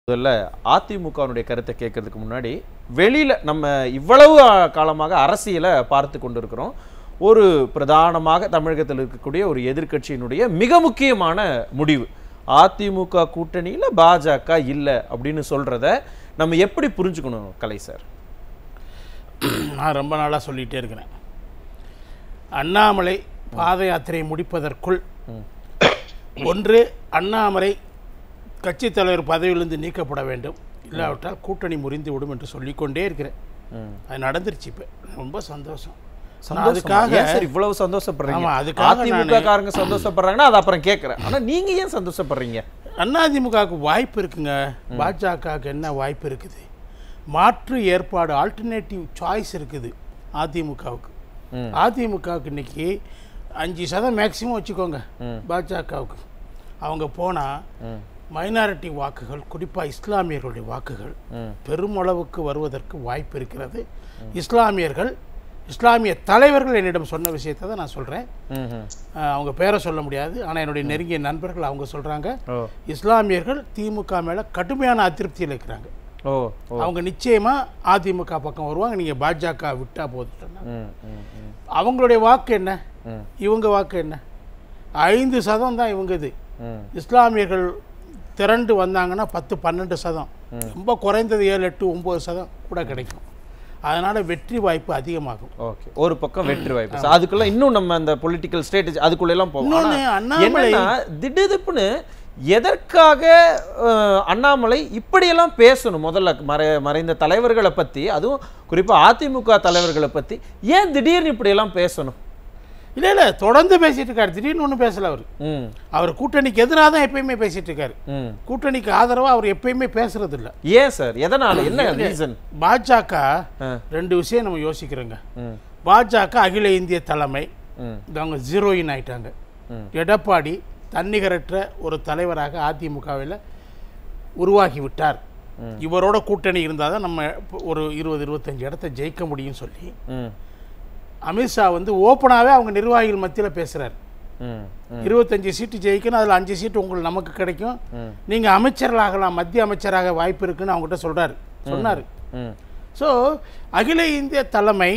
முதல்ல அதிமுகவினுடைய கருத்தை கேட்கறதுக்கு முன்னாடி வெளியில நம்ம இவ்வளவு காலமாக அரசியலை பார்த்து கொண்டிருக்கிறோம் ஒரு பிரதானமாக தமிழகத்தில் இருக்கக்கூடிய ஒரு எதிர்க்கட்சியினுடைய மிக முக்கியமான முடிவு அதிமுக கூட்டணியில பாஜக இல்லை அப்படின்னு சொல்றத நம்ம எப்படி புரிஞ்சுக்கணும் கலை சார் நான் ரொம்ப நாளாக சொல்லிகிட்டே இருக்கிறேன் அண்ணாமலை பாத யாத்திரையை முடிப்பதற்குள் ஒன்று அண்ணாமலை கட்சித் தலைவர் பதவியிலிருந்து நீக்கப்பட வேண்டும் இல்லாவிட்டால் கூட்டணி முறிந்து விடும் என்று சொல்லிக்கொண்டே இருக்கிறேன் ம். அது நடந்துருச்சு இப்போ ரொம்ப சந்தோஷம் நான் சந்தோஷமா? அதுக்காக ஏன் சார் இவ்வளவு சந்தோஷப்படுறீங்க ஆமா, அதுக்காக அதிமுக காரங்க சந்தோஷப்படுறாங்கன்னா அதை அப்புறம் கேட்கறேன் ஆனா நீங்க ஏன் சந்தோஷப்படுறீங்க அதிமுகவுக்கு வாய்ப்பு இருக்குங்க பாஜகவுக்கு என்ன வாய்ப்பு இருக்குது மாற்று ஏற்பாடு ஆல்டர்னேட்டிவ் சாய்ஸ் இருக்குது அதிமுகவுக்கு ம். அதிமுகவுக்கு இன்னைக்கு அஞ்சு சதம் மேக்சிமம் வச்சுக்கோங்க பாஜகவுக்கு அவங்க போனால் ம். மைனாரிட்டி வாக்குகள் குறிப்பாக இஸ்லாமியர்களுடைய வாக்குகள் ம். பெருமளவுக்கு வருவதற்கு வாய்ப்பு இருக்கிறது இஸ்லாமியர்கள் இஸ்லாமிய தலைவர்கள் என்னிடம் சொன்ன விஷயத்தை தான் நான் சொல்கிறேன் ம், ம். அவங்க பேரை சொல்ல முடியாது ஆனால் என்னுடைய நெருங்கிய நண்பர்கள் அவங்க சொல்கிறாங்க ஓ இஸ்லாமியர்கள் திமுக மேலே கடுமையான அதிருப்தியில் இருக்கிறாங்க ஓ ஓ அவங்க நிச்சயமா அதிமுக பக்கம் வருவாங்க நீங்கள் பாஜக விட்டா போதுட்டோன்னா ம், ம், ம். அவங்களுடைய வாக்கு என்ன ம். இவங்க வாக்கு என்ன ஐந்து சதம் தான் இவங்க இது ம். இஸ்லாமியர்கள் திரண்டு வந்தாங்கன்னா பத்து பன்னெண்டு சதம் ரொம்ப குறைந்தது ஏழு எட்டு ஒம்பது சதம் கூட கிடைக்கும் அதனால வெற்றி வாய்ப்பு அதிகமாகும் ஓகே ஒரு பக்கம் வெற்றி வாய்ப்பு So, அதுக்குள்ள இன்னும் நம்ம அந்த பொலிட்டிக்கல் ஸ்ட்ராட்டஜி அதுக்குள்ள எல்லாம் போவோம் இன்னொன்னு ஆனா, அண்ணாமலை என்னன்னா திடுதிப்புன்னு எதற்காக அஹ், அண்ணாமலை இப்படியெல்லாம் பேசணும் முதல்ல மறை மறைந்த தலைவர்களை பத்தி அதுவும் குறிப்பா அதிமுக தலைவர்களை பத்தி ஏன் திடீர்னு இப்படியெல்லாம் பேசணும் இல்லை இல்லை தொடர்ந்து பேசிட்டு இருக்காரு திடீர்னு ஒன்றும் பேசல அவர் ம் அவர் கூட்டணிக்கு எதிராக தான் எப்பயுமே பேசிட்டு இருக்காரு ம் கூட்டணிக்கு ஆதரவாக அவர் எப்பயுமே பேசுறது இல்ல ஏன் சார் எதனால என்ன ரீசன் பாஜக ஆ. ரெண்டு விஷயம் நம்ம யோசிக்கிறோங்க ம் பாஜக அகில இந்திய தலைமை ம் இது அவங்க ஜீரோயின் ஆயிட்டாங்க ம். எடப்பாடி தன்னிகரற்ற ஒரு தலைவராக அதிமுகவில் உருவாகி விட்டார் இவரோட கூட்டணி இருந்தால் தான் நம்ம ஒரு இருபது இருபத்தஞ்சு இடத்த ஜெயிக்க முடியும்னு சொல்லி ம் அமித்ஷா வந்து ஓப்பனாகவே அவங்க நிர்வாகிகள் மத்தியில் பேசுகிறார் ம் ம் இருபத்தஞ்சு சீட்டு ஜெயிக்கணும் அதில் அஞ்சு சீட்டு உங்களுக்கு நமக்கு கிடைக்கும் ம். நீங்கள் அமைச்சர்களாகலாம் மத்திய அமைச்சராக வாய்ப்பு இருக்குன்னு அவங்ககிட்ட சொல்கிறாரு சொன்னார் ம் ஸோ அகில இந்திய தலைமை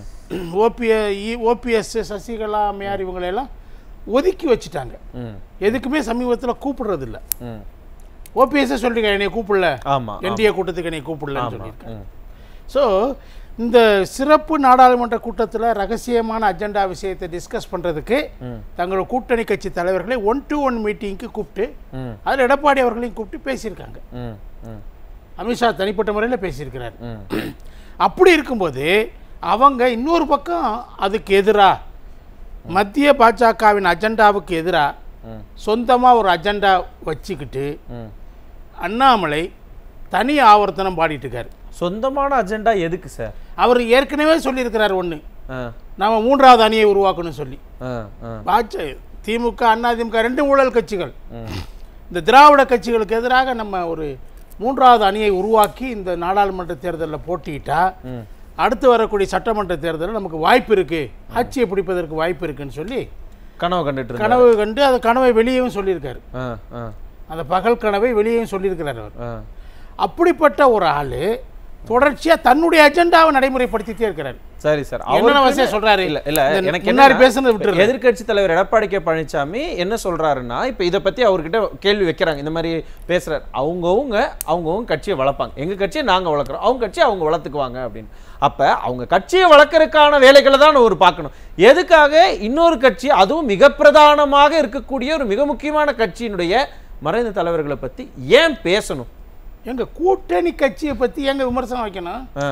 ஓபிஎ ஓபிஎஸ் சசிகலா அம்மையார் இவங்களையெல்லாம் ஒதுக்கி வச்சுட்டாங்க ம் எதுக்குமே சமீபத்தில் கூப்பிடுறதில்ல ம் ஓபிஎஸ்ஸே சொல்லிருக்காங்க என்னை கூப்பிடல ஆமா என்டிஏ கூட்டத்துக்கு என்னை கூப்பிடலன்னு ஆமா சொல்லியிருக்காங்க ம் ஸோ இந்த சிறப்பு நாடாளுமன்ற கூட்டத்தில் ரகசியமான அஜெண்டா விஷயத்தை டிஸ்கஸ் பண்ணுறதுக்கு ம். தங்களோட கூட்டணி கட்சி தலைவர்களை ஒன் டு ஒன் மீட்டிங்க்கு கூப்பிட்டு ம் அதில் எடப்பாடி அவர்களையும் கூப்பிட்டு பேசியிருக்காங்க ம் ம் அமித்ஷா தனிப்பட்ட முறையில் பேசியிருக்கிறார் ம் அப்படி இருக்கும்போது அவங்க இன்னொரு பக்கம் அதுக்கு எதிராக மத்திய பாஜகவின் அஜெண்டாவுக்கு எதிராக ம் சொந்தமாக ஒரு அஜெண்டா வச்சுக்கிட்டு ம் அண்ணாமலை தனி ஆவர்த்தனம் பாடிட்டு இருக்காரு சொந்தமான அஜெண்டா எதுக்கு சார் அவர் ஏற்கனவே சொல்லியிருக்கிறார் ஒன்று ஆ நாம மூன்றாவது அணியை உருவாக்கணும்னு சொல்லி ஆ ஆ பாஜ திமுக அதிமுக ரெண்டு ஊழல் கட்சிகள் ம் இந்த திராவிட கட்சிகளுக்கு எதிராக நம்ம ஒரு மூன்றாவது அணியை உருவாக்கி இந்த நாடாளுமன்ற தேர்தலில் போட்டியிட்டா ம் அடுத்து வரக்கூடிய சட்டமன்ற தேர்தலில் நமக்கு வாய்ப்பு இருக்கு ஆட்சியை பிடிப்பதற்கு வாய்ப்பு இருக்குன்னு சொல்லி கனவு கண்டுட்டு இருந்தா கனவு கண்டு அந்த கனவை வெளியேவும் சொல்லியிருக்காரு ஆ ஆ அந்த பகல் கனவை வெளியேவும் சொல்லியிருக்கிறார் அவர் ஆ அப்படிப்பட்ட ஒரு ஆள் தொடர்ச்சியாக தன்னுடைய அஜெண்டாவை நடைமுறைப்படுத்திட்டே இருக்கிறார் சரி சார் என்னென்ன அவருக்குன்னு- விஷயம் சொல்றாரு இல்ல இல்ல இந்த எனக்கு முன்னாடி என்னன்னா, பேசுனதை விட்டுருங்க. எதிர்க்கட்சி தலைவர் எடப்பாடி கே பழனிசாமி என்ன சொல்றாருன்னா இப்ப இத பத்தி அவர்கிட்ட கேள்வி வைக்கிறாங்க இந்த மாதிரி பேசுறாரு அவங்கவுங்க அவங்கவுங்க கட்சியை வளர்ப்பாங்க எங்க கட்சியை நாங்க வளர்க்குறோம் அவங்க கட்சியை அவங்க வளர்த்துக்குவாங்க அப்படின்னு அப்ப அவங்க கட்சியை வளர்க்கறதுக்கான வேலைகளை தான் ஒரு பார்க்கணும் எதுக்காக இன்னொரு கட்சி அதுவும் மிக பிரதானமாக இருக்கக்கூடிய ஒரு மிக முக்கியமான கட்சியினுடைய மறைந்த தலைவர்களை பத்தி ஏன் பேசணும் எங்க கூட்டணி கட்சியை பற்றி எங்க விமர்சனம் வைக்கணும் ஆ,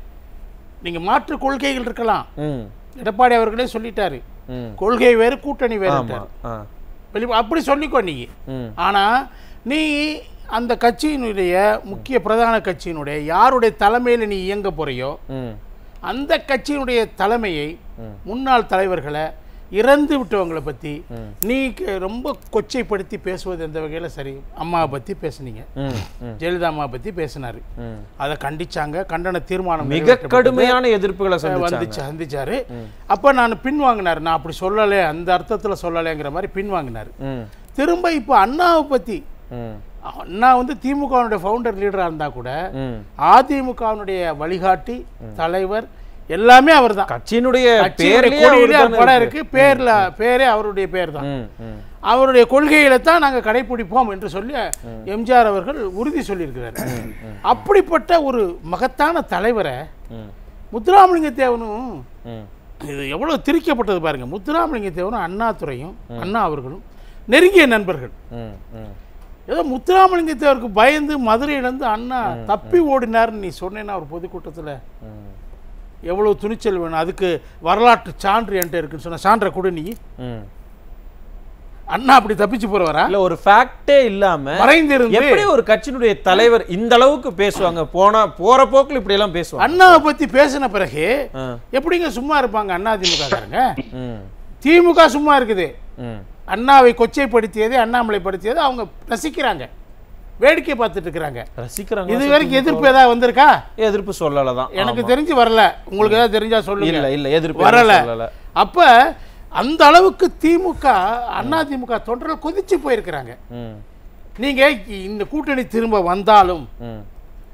நீங்க மாற்று கொள்கைகள் இருக்கலாம் ம் எடப்பாடி அவர்களே சொல்லிட்டாரு ம் கொள்கை வேறு கூட்டணி வேறு ஆமா ஆ வெளி அப்படி சொல்லிக்கோ நீ ம் ஆனா நீ அந்த கட்சியினுடைய முக்கிய பிரதான கட்சியினுடைய யாருடைய தலைமையில் நீ இயங்க போறியோ ம் அந்த கட்சியினுடைய தலைமையை முன்னாள் தலைவர்களை இறந்து விட்டவங்களை பற்றி நீ க- ரொம்ப கொச்சைப்படுத்தி பேசுவது எந்த வகையில் சரி அம்மாவை பற்றி பேசுனீங்க ம் ம் ஜெயலலிதா அம்மா பற்றி பேசினாரு ம் அதை கண்டிச்சாங்க கண்டன தீர்மானம் மிக நிறைவேற்றப்பட்டது. கடுமையான எதிர்ப்புகளை சந்திச்சாங்க வந்துச்சு சந்திச்சாரு அப்ப நான் பின்வாங்கினார் நான் அப்படி சொல்லலை அந்த அர்த்தத்துல சொல்லலைங்கிற மாதிரி பின்வாங்கினார் ம் திரும்ப இப்போ அண்ணாவை பத்தி ம் அண்ணா வந்து திமுகவினுடைய ஃபவுண்டர் லீடராக இருந்தால் கூட ம் அதிமுகவினுடைய வழிகாட்டி தலைவர் எல்லாமே அவர் தான் கட்சியினுடைய கட்சியினுடைய பேர்லயே கொடியிலே அவர்தானே படம் இருக்கு. இருக்கு பேர்ல பேரே அவருடைய பேர் தான் ம் ம் அவருடைய கொள்கையில தான் நாங்கள் கடைபிடிப்போம் என்று சொல்லி எம்ஜிஆர் அவர்கள் உறுதி சொல்லியிருக்கிறார் அப்படிப்பட்ட ஒரு மகத்தான தலைவரை ம் முத்துராமலிங்க தேவனும் ம் இது எவ்வளவு திரிக்கப்பட்டது பாருங்க முத்துராமலிங்க தேவனும் அண்ணாதுரையும் அண்ணா அவர்களும் நெருங்கிய நண்பர்கள் ம் ம் ஏதோ முத்துராமலிங்க தேவருக்கு பயந்து மதுரையிலேருந்து அண்ணா தப்பி ஓடினார்னு நீ சொன்னேன்னா ஒரு பொதுக்கூட்டத்தில் ம் எவ்வளவு துணிச்சல் வேணும் அதுக்கு வரலாற்று சான்று என்கிட்ட இருக்குன்னு சொன்ன சான்றை கொடு நீ ம் அண்ணா அப்படி தப்பிச்சு போறவரா இல்ல ஒரு ஃபேக்டே இல்லாம மறைந்திருந்து எப்படி ஒரு கட்சியினுடைய தலைவர் இந்த அளவுக்கு பேசுவாங்க போனா போற போக்குல இப்படி எல்லாம் பேசுவாங்க அண்ணாவை பத்தி பேசின பிறகு ஆ. எப்படிங்க சும்மா இருப்பாங்க அண்ணா திமுககாரங்க ம் திமுக சும்மா இருக்குது ம் அண்ணாவை கொச்சைப்படுத்தியது அண்ணாமலைப்படுத்தியது அவங்க ரசிக்கிறாங்க வேடிக்கை பார்த்துட்டு இருக்கிறாங்க ரசிக்கிறாங்க இது வரைக்கும் எதிர்ப்பு ஏதாவது வந்திருக்கா எதிர்ப்பு சொல்லலதான் எனக்கு தெரிஞ்சு வரல உங்களுக்கு ஏதாவது தெரிஞ்சா சொல்லுங்க இல்ல இல்ல எதிர்ப்பு வரல எதுவும் சொல்லல அப்ப அந்த அளவுக்கு திமுக அண்ணா திமுக தொண்டர்கள் கொதிச்சு போயிருக்கிறாங்க ம் நீங்க இந்த கூட்டணி திரும்ப வந்தாலும் ம்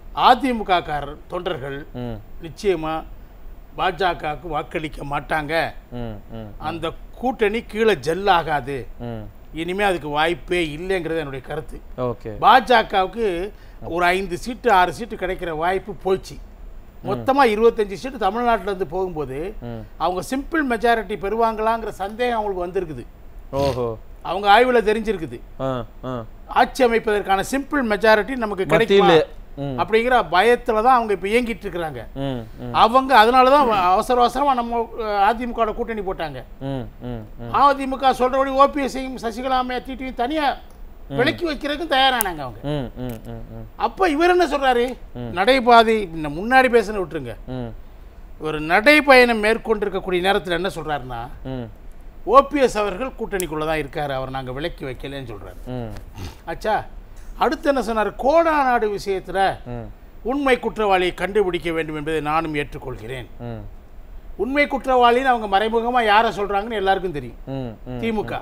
அதிமுக காரர் தொண்டர்கள் ம் நிச்சயமா பாஜகவுக்கு வாக்களிக்க மாட்டாங்க ம் ம் அந்த கூட்டணி கீழே ஜெல் ஆகாது ம் இனிமே அதுக்கு வாய்ப்பே இல்லைங்கிறது என்னுடைய கருத்து ஓகே பாஜகவுக்கு ஒரு ஐந்து சீட்டு ஆறு சீட்டு கிடைக்கிற வாய்ப்பு போச்சு மொத்தமா இருபத்தஞ்சு சீட்டு தமிழ்நாட்டுல இருந்து போகும்போது ம் அவங்க சிம்பிள் மெஜாரிட்டி பெறுவாங்களாங்கிற சந்தேகம் அவங்களுக்கு வந்திருக்குது ஓஹோ அவங்க ஆய்வுல தெரிஞ்சிருக்குது ஆ ஆ ஆட்சி அமைப்பதற்கான சிம்பிள் மெஜாரிட்டி நமக்கு கிடைக்குமா மத்தியில ம் அப்படிங்கிற பயத்துல தான் அவங்க இப்போ இயங்கிட்டு இருக்கிறாங்க ம் ம் அவங்க அதனால தான் அவசர அவசரமா நம்ம அதிமுக கூட்டணி போட்டாங்க ம் ம் ம் அதிமுக சொல்றபடி ஓபிஎஸ்ஐயும் சசிகலா அம்மையா டிடியும் தனியா விலக்கி வைக்கிறதுக்கும் தயாரானாங்க அவங்க ம் ம் ம் ம் அப்ப இவர் என்ன சொல்றாரு நடைபாதை இந்த முன்னாடி பேசுன விட்டுருங்க ம் ஒரு நடைப்பயணம் மேற்கொண்டிருக்கக்கூடிய நேரத்தில் என்ன சொல்றாருன்னா ம் ஓபிஎஸ் அவர்கள் கூட்டணிக்குள்ள தான் இருக்காரு அவர் நாங்க விலக்கி வைக்கலன்னு சொல்றாரு ம் ஆச்சா அடுத்து என்ன சொன்னார் கோடாநாடு விஷயத்துல ம் உண்மை குற்றவாளியை கண்டுபிடிக்க வேண்டும் என்பதை நானும் ஏற்றுக்கொள்கிறேன் ம் உண்மை குற்றவாளின்னு அவங்க மறைமுகமா யாரை சொல்றாங்கன்னு எல்லாருக்கும் தெரியும் ம் ம் திமுக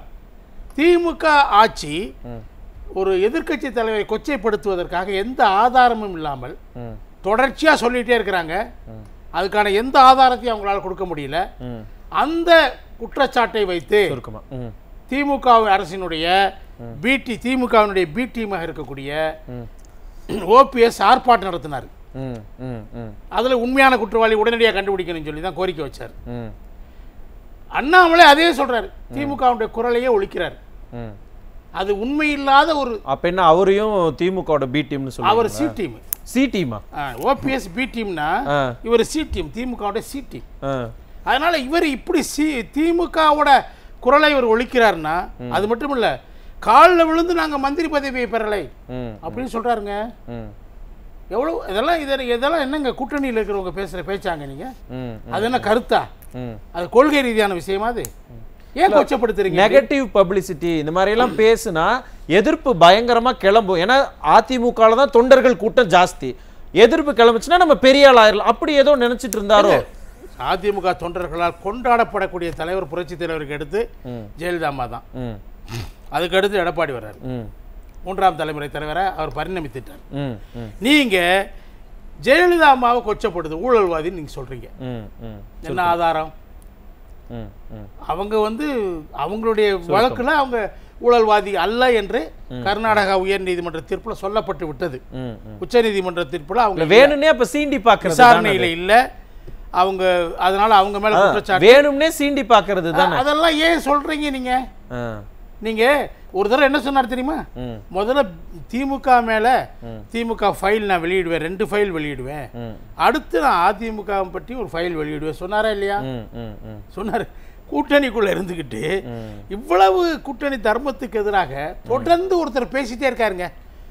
திமுக ஆட்சி ம் ஒரு எதிர்க்கட்சி தலைவரை கொச்சைப்படுத்துவதற்காக எந்த ஆதாரமும் இல்லாமல் ம் தொடர்ச்சியா சொல்லிட்டே இருக்கிறாங்க அதுக்கான எந்த ஆதாரத்தையும் அவங்களால கொடுக்க முடியல ம் அந்த குற்றச்சாட்டை வைத்து சுருக்கமா ம் திமுக அரசினுடைய பிடி திமுகவினுடைய பி டீமாக இருக்கக்கூடிய ம் ஓபிஎஸ் ஆர்ப்பாட்டம் நடத்தினார் ம் ம் ம் அதுல உண்மையான குற்றவாளி உடனடியாக கண்டுபிடிக்கணும்னு சொல்லி தான் கோரிக்கை வச்சார் ம் அண்ணாமலை அதே சொல்றாரு திமுகவுடைய குரலையே ஒழிக்கிறார் ம் அது உண்மை இல்லாத ஒரு அப்ப என்ன அவரையும் திமுகவோட பி டீம்னு அவர் சொல்லுவாங்க சி டீம் சி டீமா ஓபிஎஸ் பி டீம்னா ஆ இவர் சி டீம் திமுகவோட சி டீம் ஆ அதனால இவர் இப்படி சி திமுகவோட குரலை இவர் ஒழிக்கிறாருன்னா அது மட்டும் இல்ல காலில் விழுந்து நாங்க மந்திரி பதவியை பெறலை ம் அப்படின்னு சொல்றாருங்க ம் எவ்வளவு இதெல்லாம் இதில் இதெல்லாம் என்னங்க கூட்டணியில் இருக்கிறவங்க பேசுற பேச்சாங்க நீங்க ம் அது என்ன கருத்தா ம் அது கொள்கை ரீதியான விஷயமா அது ஏன் கொச்சப்படுத்துறீங்க நெகட்டிவ் பப்ளிசிட்டி இந்த மாதிரி எல்லாம் பேசுனா எதிர்ப்பு பயங்கரமா கிளம்பும் ஏன்னா அதிமுகல தான் தொண்டர்கள் கூட்டம் ஜாஸ்தி எதிர்ப்பு கிளம்புச்சுன்னா நம்ம பெரிய ஆள் ஆயிரலாம் அப்படி ஏதோ நினைச்சிட்டு இருந்தாரோ அதிமுக தொண்டர்களால் கொண்டாடப்படக்கூடிய தலைவர் புரட்சி தலைவருக்கு அடுத்து ம் ஜெயலலிதா அம்மா தான் ம் அதுக்கு அடுத்து எடப்பாடி வர்றாரு ம் மூன்றாம் தலைமுறை தலைவரை அவர் பரிணமித்துட்டார் ம் ம் நீங்க ஜெயலலிதா அம்மாவை கொச்சப்படுது ஊழல்வாதின்னு நீங்க சொல்றீங்க ம் ம் என்ன ஆதாரம் ம் ம் அவங்க வந்து அவங்களுடைய வழக்குல அவங்க ஊழல்வாதி அல்ல என்று கர்நாடகா உயர் நீதிமன்ற தீர்ப்புல சொல்லப்பட்டு விட்டது ம் ம் உச்ச நீதிமன்ற தீர்ப்புல அவங்க இல்ல வேணும்னே அப்ப சீண்டி பாக்குறது விசாரணையில இல்ல அவங்க அதனால அவங்க மேல குற்றச்சாட்டு வேணும்னே சீண்டி பாக்குறது தானே அதெல்லாம் ஏன் சொல்றீங்க நீங்க ஆ, நீங்க ஒரு தடவை என்ன சொன்னார் தெரியுமா ம் முதல்ல திமுக மேல திமுக ஃபைல் நான் வெளியிடுவேன் ரெண்டு ஃபைல் வெளியிடுவேன் ம் அடுத்து நான் அதிமுக பற்றி ஒரு ஃபைல் வெளியிடுவேன் சொன்னாரா இல்லையா ம் ம் ம் சொன்னார் கூட்டணிக்குள்ள இருந்துக்கிட்டு ம். இவ்வளவு கூட்டணி தர்மத்துக்கு எதிராக தொடர்ந்து ஒருத்தர் பேசிட்டே இருக்காருங்க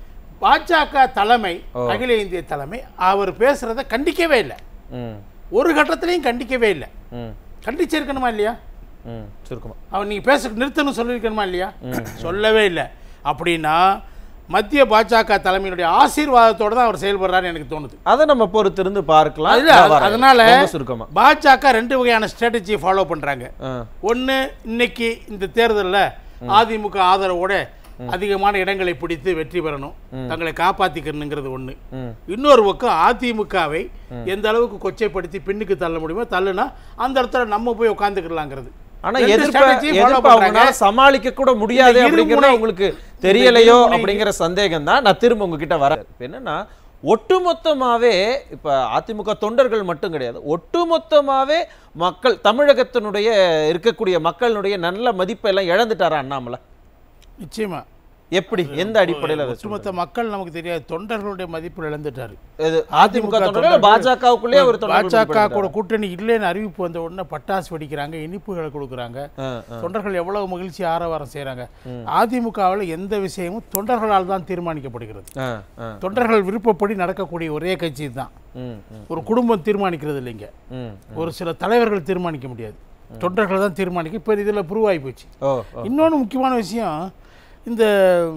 பாஜக தலைமை அகில இந்திய தலைமை அவர் பேசுறத கண்டிக்கவே இல்லை ம் ஒரு கட்டத்திலையும் கண்டிக்கவே இல்லை ம் கண்டிச்சிருக்கணுமா இல்லையா ம் சுருக்கமா அவன் நீங்க பேச நிறுத்தணும் சொல்லியிருக்கணுமா இல்லையா சொல்லவே இல்லை அப்படின்னா மத்திய பாஜக தலைமையினுடைய ஆசீர்வாதத்தோட தான் அவர் செயல்படுறாருன்னு எனக்கு தோணுது அதை நம்ம பொறுத்திருந்து பார்க்கலாம் இல்ல, நான் வரேன். அதனால ரொம்ப சுருக்கமா பாஜக ரெண்டு வகையான ஸ்ட்ராட்டஜியை ஃபாலோ பண்றாங்க ஆ ஒன்று இன்னைக்கு இந்த தேர்தலில் அதிமுக ஆதரவோட அதிகமான இடங்களை பிடித்து வெற்றி பெறணும் தங்களை காப்பாத்திக்கணுங்கிறது ஒண்ணு ம். இன்னொரு பக்கம் அதிமுகவை எந்த அளவுக்கு கொச்சைப்படுத்தி பின்னுக்கு தள்ள முடியுமோ தள்ளுனா அந்த இடத்துல நம்ம போய் உட்காந்துக்கலாங்கிறது ஆனா எதிர்ப்ப எதிர்ப்பு அவங்களால சமாளிக்க கூட முடியாது இந்த அப்படிங்கறது இருமுனை- உங்களுக்கு தெரியலையோ இருமுனை- அப்படிங்கிற சந்தேகம் தான் நான் திரும்ப உங்ககிட்ட வரேன் இப்ப என்னன்னா ஒட்டுமொத்தமாவே இப்ப அதிமுக தொண்டர்கள் மட்டும் கிடையாது ஒட்டுமொத்தமாவே மக்கள் தமிழகத்தினுடைய இருக்கக்கூடிய மக்களுடைய நல்ல மதிப்பை எல்லாம் இழந்துட்டாரா அண்ணாமலை நிச்சயமா எப்படி எந்த அடிப்படையில் அதை சொல்றீங்க? ஒட்டுமொத்த மக்கள் நமக்கு தெரியாது தொண்டர்களுடைய மதிப்பு இழந்துட்டாரு இது அதிமுக தொண்டர்கள் பாஜகவுக்குள்ளே ஒரு தொண்டர்கள் பாஜக கூட கூட்டணி இல்லைன்னு அறிவிப்பு வந்த உடனே பட்டாசு வெடிக்கிறாங்க இனிப்புகளை கொடுக்குறாங்க ஆ, ஆ. தொண்டர்கள் எவ்வளவு மகிழ்ச்சி ஆரவாரம் செய்றாங்க அதிமுகவில் எந்த விஷயமும் தொண்டர்களால் தான் தீர்மானிக்கப்படுகிறது ஆ, ஆ. தொண்டர்கள் விருப்பப்படி நடக்கக்கூடிய ஒரே கட்சி தான் ம், ம், ஒரு குடும்பம் தீர்மானிக்கிறது இல்லைங்க ம். ஒரு சில தலைவர்கள் தீர்மானிக்க முடியாது தொண்டர்கள் தான் தீர்மானிக்க இப்போ இதில் ப்ரூவ் ஆகி போச்சு ஓ ஓ. இன்னொன்று முக்கியமான விஷயம் இந்த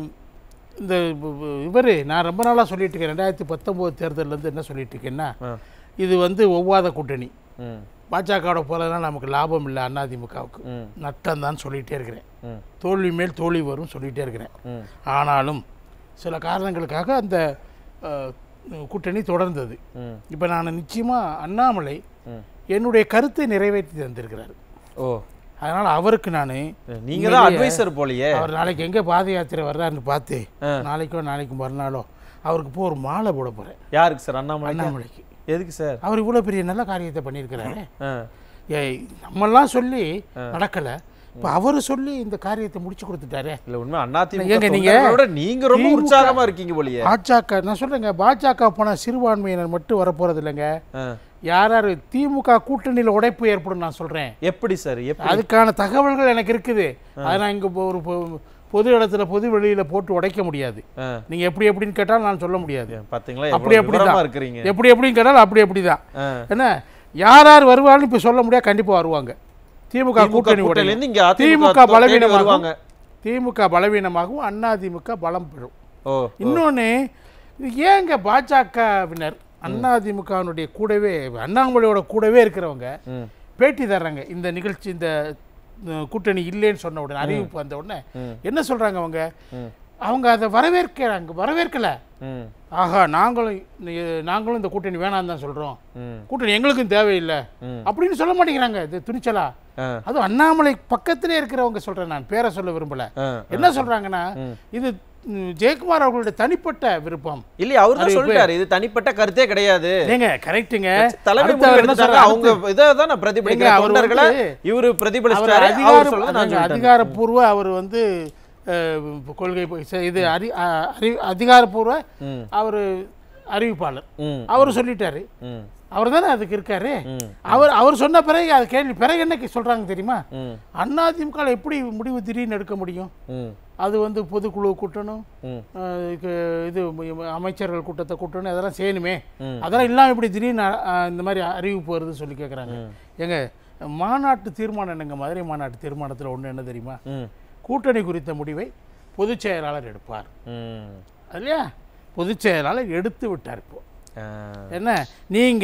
இந்த இவர் நான் ரொம்ப நாளாக சொல்லிட்டு இருக்கேன் ரெண்டாயிரத்தி பத்தொம்போது தேர்தல்லேருந்து என்ன சொல்லிட்டு இருக்கேன்னா ஆ. இது வந்து ஒவ்வாத கூட்டணி ம், பாஜகவோட போலலாம் நமக்கு லாபம் இல்லை அதிமுகவுக்கு ம், நட்டம் தான் சொல்லிகிட்டே இருக்கிறேன் ம், தோல்வி மேல் தோல்வி வரும் சொல்லிகிட்டே இருக்கிறேன் ம். ஆனாலும் சில காரணங்களுக்காக அந்த அஹ், கூட்டணி தொடர்ந்தது ம், இப்போ நான் நிச்சயமாக அண்ணாமலை ம். என்னுடைய கருத்தை நிறைவேற்றி தந்திருக்கிறார் ஓ அதனால் அவருக்கு நான் நீங்க தான் அட்வைசர் போலியே அவர் நாளைக்கு எங்கே பாத யாத்திரை வர்றாருன்னு பார்த்து ஆ. நாளைக்கோ நாளைக்கு மறுநாளோ அவருக்கு போ ஒரு மாலை போட போகிறேன் யாருக்கு சார் அண்ணாமலை அண்ணாமலைக்கு எதுக்கு சார் அவர் இவ்வளோ பெரிய நல்ல காரியத்தை பண்ணியிருக்கிறாரு ஆ, ஏய் நம்மெல்லாம் சொல்லி நடக்கலை இப்போ அவர் சொல்லி இந்த காரியத்தை முடிச்சு கொடுத்துட்டாரே இல்ல உண்மை அதிமுக ஏங்க நீங்க தொண்டர்களோட நீங்க ரொம்ப திமுக உற்சாகமா இருக்கீங்க போலியே பாஜக நான் சொல்றேங்க பாஜக போனால் சிறுபான்மையினர் மட்டும் வரப்போறது இல்லைங்க ஆ. யார் யார் திமுக கூட்டணியில் உடைப்பு ஏற்படும் நான் சொல்கிறேன் எப்படி சார் எப்படி அதுக்கான தகவல்கள் எனக்கு இருக்குது அதை நான் இங்கே ஒரு பொ- பொது இடத்துல பொது வெளியில போட்டு உடைக்க முடியாது ஆ. நீங்க எப்படி எப்படின்னு கேட்டாலும் நான் சொல்ல முடியாது பாத்தீங்களா அப்படி எவ்வளவு அப்படி விவரமா தான் இருக்கிறீங்க எப்படி எப்படின்னு கேட்டாலும் அப்படி அப்படி தான் ஆ. என்ன யார் யார் வருவாங்கன்னு இப்போ சொல்ல முடியாது கண்டிப்பா வருவாங்க திமுக திமுக கூட்டணி கூட்டணியில உடையும். இருந்து இங்க அதிமுக திமுக தேடி பலவீனமாகும் வருவாங்க திமுக பலவீனமாகவும் அண்ணா திமுக பலம் பெறும் ஓ இன்னொன்று இது ஏங்க பாஜகவினர் அண்ணா திமுகவினுடைய கூடவே அண்ணாமலையோட கூடவே இருக்கிறவங்க ம், பேட்டி தர்றாங்க இந்த நிகழ்ச்சி இந்த அஹ், கூட்டணி இல்லைன்னு சொன்ன உடனே அறிவிப்பு வந்த உடனே ம். என்ன சொல்றாங்க அவங்க ம். அவங்க அதை வரவேற்கிறாங்க வரவேற்கல ம், ஆஹா நாங்களும் இந்த- நாங்களும் இந்த கூட்டணி வேணாம் தான் சொல்றோம் ம், கூட்டணி எங்களுக்கும் தேவையில்லை ம். அப்படின்னு சொல்ல மாட்டேங்கிறாங்க இது துணிச்சலா ஆ, அதுவும் அண்ணாமலை பக்கத்திலே இருக்கிறவங்க சொல்றேன் நான் பேரை சொல்ல விரும்பல ஆ. என்ன சொல்றாங்கன்னா இது ம், ஜெயக்குமார் அவர்களுடைய தனிப்பட்ட விருப்பம் இல்லையே அவர் தான் சொல்லிட்டாரு இது தனிப்பட்ட கருத்தே கிடையாது ஏங்க கரெக்ட்டுங்க தலைமை அடுத்து முடிவு அவர் என்ன எடுத்துட்டாங்க. சொல்றாரு? அவங்க இதை தான் நான் பிரதிபலிக்கிறேன் ஏங்க, அவர் தொண்டர்களை வந்து- இவரு அவர் பிரதிபலிச்சிட்டாரு அவர் அதிகார சொல்றதை நான் அதாங்க, சொல்லிட்டேன். அதிகாரப்பூர்வ அவர் வந்து அஹ், கொள்கை ப- இது அறி அ- அறி அதிகாரப்பூர்வ ம், அவர் அறிவிப்பாளர் ம், அவர் சொல்லிட்டாரு ம், அவர் தானே அதுக்கு இருக்காரு ம், அவர் அவர் சொன்ன பிறகு அது கேள்வி பிறகு என்ன சொல்றாங்க தெரியுமா ம், அதிமுக எப்படி முடிவு திடீர்னு எடுக்க முடியும் ம், அது வந்து பொதுக்குழு கூட்டணும் ம், அஹ், இதுக்கு இது ம- அமைச்சர்கள் கூட்டத்தை கூட்டணும் அதெல்லாம் செய்யணுமே ம். அதெல்லாம் அதெல்லாம் இல்லாமல் இப்படி திடீர்னு அஹ், இந்த மாதிரி அறிவிப்பு வருதுன்னு சொல்லி கேட்குறாங்க ஏங்க மாநாட்டு தீர்மானம் என்னங்க மதுரை மாநாட்டு தீர்மானத்தில் ஒன்று என்ன தெரியுமா ம், கூட்டணி குறித்த முடிவை பொதுச் செயலாளர் எடுப்பார் ம். இல்லையா பொதுச் செயலாளர் எடுத்து விட்டார் இப்போ ஆ, என்ன நீங்க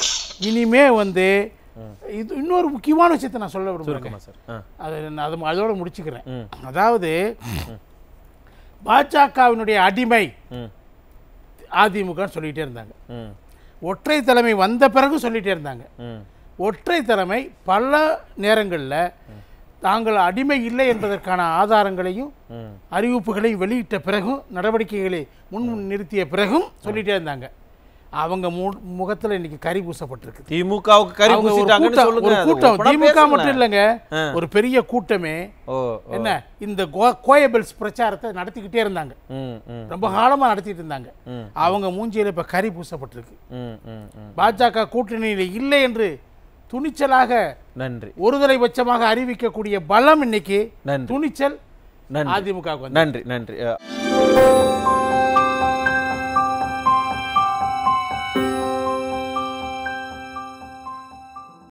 இனிமே வந்து இது இன்னொரு முக்கியமான விஷயத்தை நான் சொல்ல விரும்புகிறேன் சுருக்கமா சார் ஆ, அதை நான் அது அதோட முடிச்சுக்கிறேன் ம், அதாவது பாஜகவினுடைய அடிமை ம், அதிமுகன்னு சொல்லிகிட்டே இருந்தாங்க ம், ஒற்றை தலைமை வந்த பிறகு சொல்லிகிட்டே இருந்தாங்க ம், ஒற்றை தலைமை பல நேரங்களில் தாங்கள் அடிமை இல்லை என்பதற்கான ஆதாரங்களையும் ம். அறிவிப்புகளையும் வெளியிட்ட பிறகும் நடவடிக்கைகளை முன் நிறுத்திய பிறகும் சொல்லிட்டே இருந்தாங்க அவங்க மு முகத்தில் இன்னைக்கு கறி பூசப்பட்டிருக்கு திமுகவுக்கு கறி அவங்க ஒரு பூசிட்டாங்கன்னு கூட்டம் சொல்லுங்க ஒரு அது கூட்டம் open ஆ திமுக பேசுங்க. மட்டும் இல்லைங்க ஆ. ஒரு பெரிய கூட்டமே ஓ ஓ. என்ன இந்த கோ- கோயபெல்ஸ் பிரச்சாரத்தை நடத்திக்கிட்டே இருந்தாங்க ம், ம், ரொம்ப காலமா நடத்திட்டு இருந்தாங்க ம். அவங்க மூஞ்சியில இப்ப கறி பூசப்பட்டிருக்கு ம், ம், ம். பாஜக கூட்டணியில் இல்லை என்று துணிச்சலாக நன்றி ஒருதலை பட்சமாக அறிவிக்கக்கூடிய பலம் இன்னைக்கு நன்றி துணிச்சல் நன்றி அதிமுக வந்து நன்றி நன்றி அஹ்,